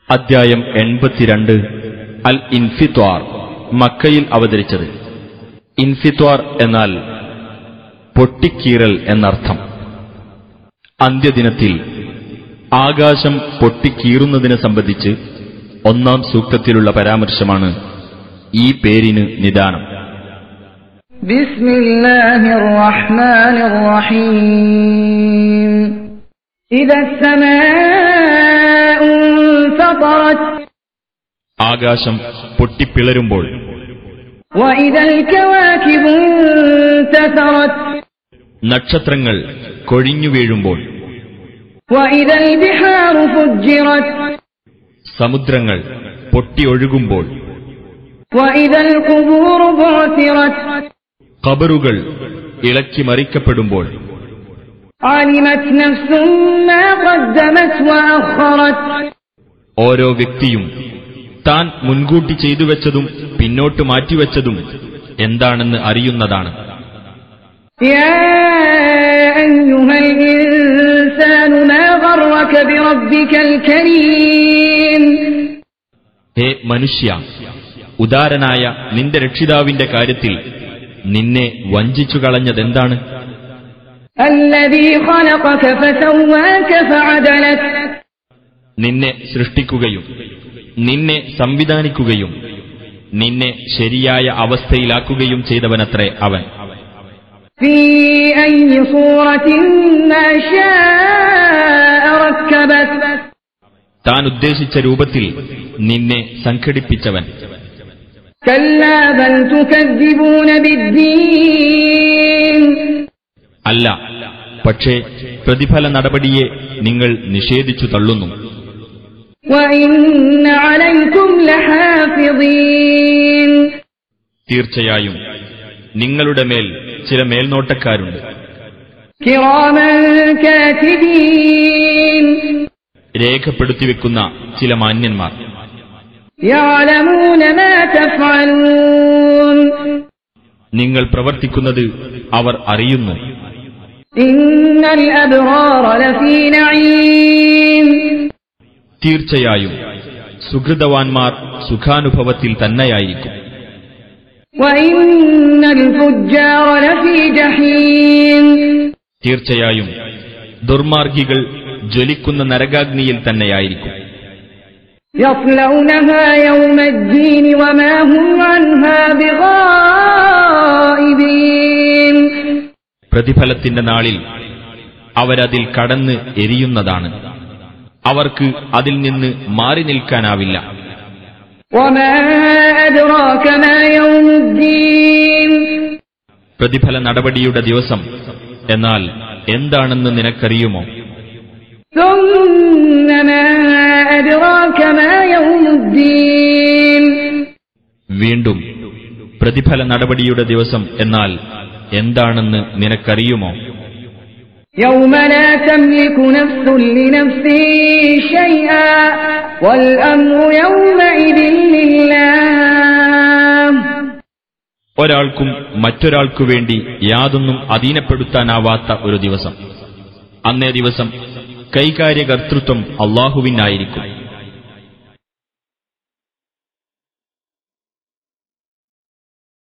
അദ്ധ്യായം എൺപത്തിരണ്ട് അൽ ഇൻഫിത്വാർ മക്കയിൽ അവതരിച്ചത് ഇൻഫിത്വാർ എന്നാൽ പൊട്ടിക്കീറൽ എന്നർത്ഥം അന്ത്യദിനത്തിൽ ആകാശം പൊട്ടിക്കീറുന്നതിനെ സംബന്ധിച്ച് ഒന്നാം സൂക്തത്തിലുള്ള പരാമർശമാണ് ഈ പേരിന് നിദാനം بسم الله الرحمن الرحيم إذا السماء انفطرت ആകാശം പൊട്ടിപ്പിളരുമ്പോൾ وإذا الكواكب انتثرت നക്ഷത്രങ്ങൾ കൊഴിഞ്ഞു വീഴുമ്പോൾ وإذا البحار فجرت സമുദ്രങ്ങൾ പൊട്ടിയൊഴുകുമ്പോൾ وإذا القبور بعثرت കബറുകൾ ഇളക്കി മറിക്കപ്പെടുമ്പോൾ علمت نفس ما قدمت وأخرت ഓരോ വ്യക്തിയും താൻ മുൻകൂട്ടി ചെയ്തു വെച്ചതും പിന്നോട്ട് മാറ്റിവെച്ചതും എന്താണെന്ന് അറിയുന്നതാണ് يا أيها الإنسان ما غرك بربك الكريم ഹേ മനുഷ്യ ഉദാരനായ നിന്റെ രക്ഷിതാവിന്റെ കാര്യത്തിൽ നിന്നെ വഞ്ചിച്ചു കളഞ്ഞതെന്താണ് الذي خلقك فسواك فعدلك നിന്നെ സൃഷ്ടിക്കുകയും നിന്നെ സംവിധാനിക്കുകയും നിന്നെ ശരിയായ അവസ്ഥയിലാക്കുകയും ചെയ്തവനത്രേ അവൻ في أي صورة ما شاء ركبك താൻ ഉദ്ദേശിച്ച രൂപത്തിൽ നിന്നെ സംഘടിപ്പിച്ചവൻ كلا بل تكذبون بالدين അല്ല പക്ഷേ പ്രതിഫല നടപടിയെ നിങ്ങൾ നിഷേധിച്ചു തള്ളുന്നു وإن عليكم لحافظين തീർച്ചയായും നിങ്ങളുടെ മേൽ ചില മേൽനോട്ടക്കാരുണ്ട് كراما كاتبين രേഖപ്പെടുത്തിവെക്കുന്ന ചില മാന്യന്മാർ يعلمون ما تفعلون നിങ്ങൾ പ്രവർത്തിക്കുന്നത് അവർ അറിയുന്നു إن الأبرار لفي نعيم തീർച്ചയായും സുഹൃതവാൻമാർ സുഖാനുഭവത്തിൽ തന്നെയായിരിക്കും وإن الفجار لفي جحيم തീർച്ചയായും ദുർമാർഗികൾ ജ്വലിക്കുന്ന നരകാഗ്നിയിൽ തന്നെയായിരിക്കും يصلونها يوم الدين وما هم عنها بغائبين പ്രതിഫലത്തിന്റെ നാളിൽ അവരതിൽ കടന്ന് എരിയുന്നതാണ് അവർക്ക് അതിൽ നിന്ന് മാറി നിൽക്കാനാവില്ല وما أدراك ما يوم الدين പ്രതിഫല നടപടിയുടെ ദിവസം എന്നാൽ എന്താണെന്ന് നിനക്കറിയുമോ ثم ما أدراك ما يوم الدين വീണ്ടും പ്രതിഫല നടപടിയുടെ ദിവസം എന്നാൽ എന്താണെന്ന് നിനക്കറിയുമോ يوم لا تملك نفس لنفس شيئا والأمر يومئذ لله ഒരാൾക്കും മറ്റൊരാൾക്കു വേണ്ടി യാതൊന്നും അധീനപ്പെടുത്താനാവാത്ത ഒരു ദിവസം അന്നേ ദിവസം കൈകാര്യകർത്തൃത്വം അള്ളാഹുവിനായിരിക്കും